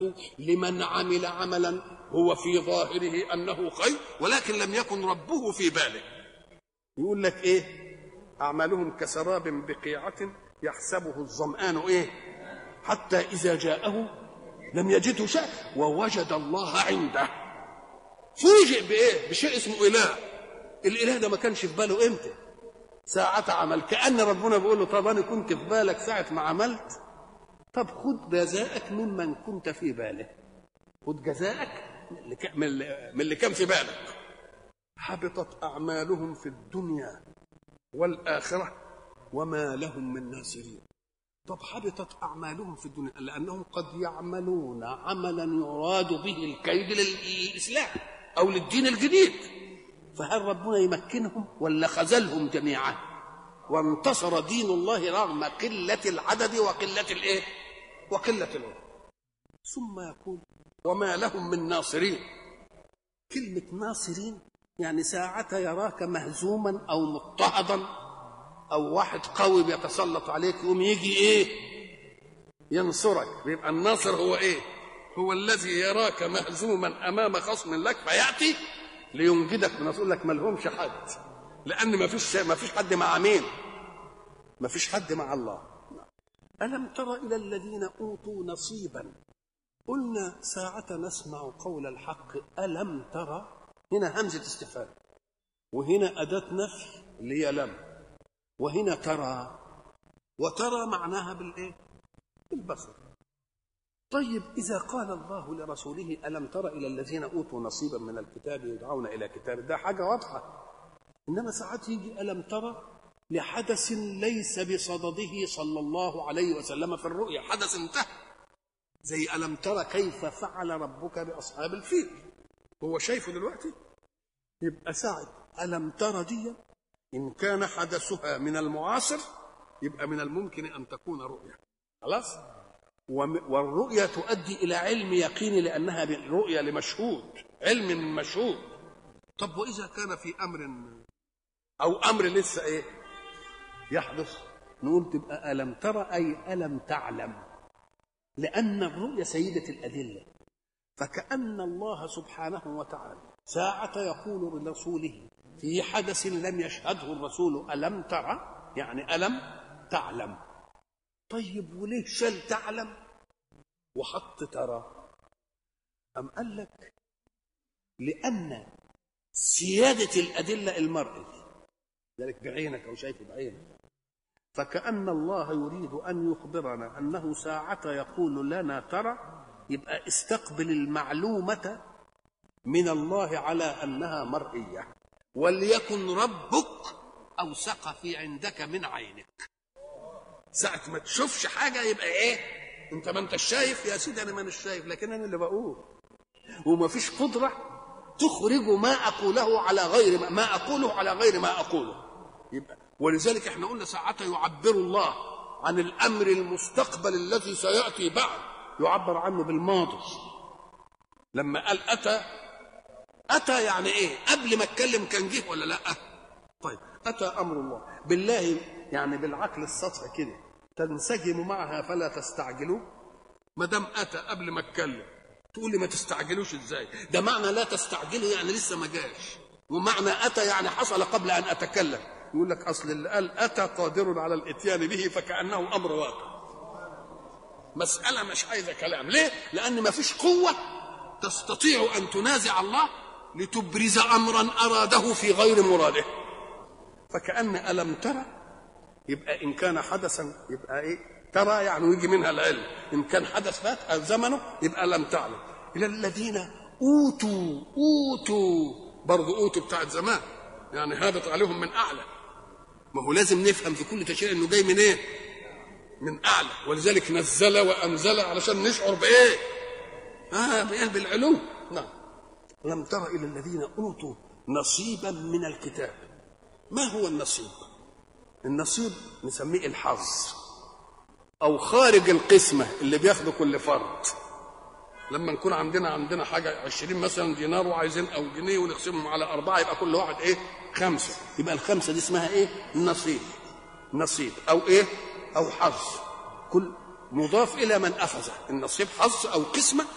له لمن عمل عملا هو في ظاهره انه خير ولكن لم يكن ربه في باله يقول لك ايه اعمالهم كسراب بقيعه يحسبه الظمآن ايه حتى اذا جاءه لم يجده شيء ووجد الله عنده فوجئ بايه بشيء اسمه اله الاله ده ما كانش في باله امتى ساعة عمل كأن ربنا بيقول له طب أنا كنت في بالك ساعة ما عملت طب خد جزاءك ممن كنت في باله خد جزاءك من اللي كان في بالك حبطت أعمالهم في الدنيا والآخرة وما لهم من ناصرين طب حبطت أعمالهم في الدنيا لأنهم قد يعملون عملا يراد به الكيد للإسلام أو للدين الجديد فهل ربنا يمكنهم ولا خذلهم جميعا وانتصر دين الله رغم قلة العدد وقلة الايه وقلة العدد ثم يقول وما لهم من ناصرين كلمة ناصرين يعني ساعة يراك مهزوما أو مضطهدا أو واحد قوي بيتسلط عليك يقوم يجي إيه ينصرك يبقى الناصر هو إيه هو الذي يراك مهزوما أمام خصم لك فيأتي لينجدك من يقول لك ما لهمش حد لان ما فيش ما فيش حد مع مين ما فيش حد مع الله الم تر الى الذين اوتوا نصيبا قلنا ساعة نسمع قول الحق ألم ترى هنا همزة استفهام وهنا أداة نفي اللي هي لم وهنا ترى وترى معناها بالإيه؟ بالبصر طيب إذا قال الله لرسوله ألم تر إلى الذين أوتوا نصيبا من الكتاب يدعون إلى كتاب ده حاجة واضحة إنما ساعات يجي ألم ترى لحدث ليس بصدده صلى الله عليه وسلم في الرؤيا حدث انتهى زي ألم ترى كيف فعل ربك بأصحاب الفيل هو شايفه دلوقتي يبقى ساعة ألم ترى دي إن كان حدثها من المعاصر يبقى من الممكن أن تكون رؤيا خلاص والرؤيا تؤدي الى علم يقيني لانها رؤيا لمشهود علم من مشهود طب واذا كان في امر او امر لسه ايه يحدث نقول تبقى الم ترى اي الم تعلم لان الرؤيا سيده الادله فكان الله سبحانه وتعالى ساعه يقول لرسوله في حدث لم يشهده الرسول الم ترى يعني الم تعلم طيب وليه شال تعلم وحط ترى أم قال لك لأن سيادة الأدلة المرئي ذلك بعينك أو شايفه بعينك فكأن الله يريد أن يخبرنا أنه ساعة يقول لنا ترى يبقى استقبل المعلومة من الله على أنها مرئية وليكن ربك أوثق في عندك من عينك ساعة ما تشوفش حاجة يبقى ايه انت ما انتش شايف يا سيدي انا ما انش شايف لكن انا اللي بقول وما فيش قدرة تخرج ما اقوله على غير ما, ما اقوله على غير ما اقوله يبقى ولذلك احنا قلنا ساعة يعبر الله عن الامر المستقبل الذي سياتي بعد يعبر عنه بالماضي لما قال اتى اتى يعني ايه قبل ما اتكلم كان جه ولا لا طيب اتى امر الله بالله يعني بالعقل السطحي كده تنسجموا معها فلا تستعجلوا ما دام اتى قبل ما اتكلم تقول لي ما تستعجلوش ازاي ده معنى لا تستعجلوا يعني لسه ما جاش ومعنى اتى يعني حصل قبل ان اتكلم يقول لك اصل اللي قال اتى قادر على الاتيان به فكانه امر واقع مساله مش عايزه كلام ليه لان ما فيش قوه تستطيع ان تنازع الله لتبرز امرا اراده في غير مراده فكأن ألم ترى يبقى إن كان حدثا يبقى إيه ترى يعني ويجي منها العلم إن كان حدث فات زمنه يبقى لم تعلم إلى الذين أوتوا أوتوا برضه أوتوا بتاعت زمان يعني هابط عليهم من أعلى ما هو لازم نفهم في كل تشريع إنه جاي من إيه؟ من أعلى ولذلك نزل وأنزل علشان نشعر بإيه؟ آه بالعلو نعم لم تر إلى الذين أوتوا نصيبا من الكتاب ما هو النصيب النصيب نسميه الحظ او خارج القسمه اللي بياخده كل فرد لما نكون عندنا عندنا حاجه 20 مثلا دينار وعايزين او جنيه ونقسمهم على اربعه يبقى كل واحد ايه خمسه يبقى الخمسه دي اسمها ايه النصيب نصيب او ايه او حظ كل مضاف الى من اخذه النصيب حظ او قسمه